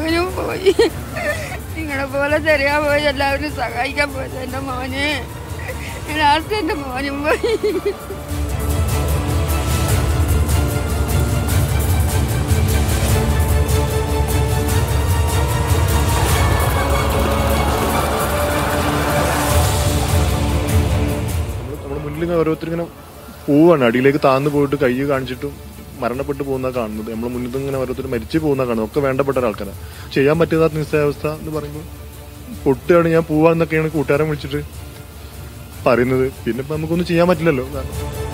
മോനും പോയി നിങ്ങളെ പോലെ തരാൻ പോയി എല്ലാവരും സഹായിക്കാൻ പോയത് എൻ്റെ മോനെ ലാസ്റ്റ് എൻ്റെ മോനും പോയി നമ്മള് നമ്മുടെ മുന്നിൽ ഇങ്ങനെ ഓരോരുത്തർ ഇങ്ങനെ പോവാണ് അടിയിലേക്ക് താന്ന് പോയിട്ട് കൈ കാണിച്ചിട്ടും മരണപ്പെട്ടു പോകുന്ന കാണുന്നത് നമ്മുടെ മുന്നിൽ നിന്ന് ഇങ്ങനെ ഓരോരുത്തർ മരിച്ചു പോകുന്ന കാണുന്നത് ഒക്കെ വേണ്ടപ്പെട്ട ഒരാൾക്കാരാണ് ചെയ്യാൻ പറ്റാത്ത നിസ്സാവസ്ഥ എന്ന് പറയുമ്പോൾ പൊട്ടുകയാണ് ഞാൻ പോവാന്നൊക്കെയാണ് കൂട്ടുകാരൻ വിളിച്ചിട്ട് പറയുന്നത് പിന്നെ ഇപ്പൊ നമുക്കൊന്നും ചെയ്യാൻ പറ്റില്ലല്ലോ കാരണം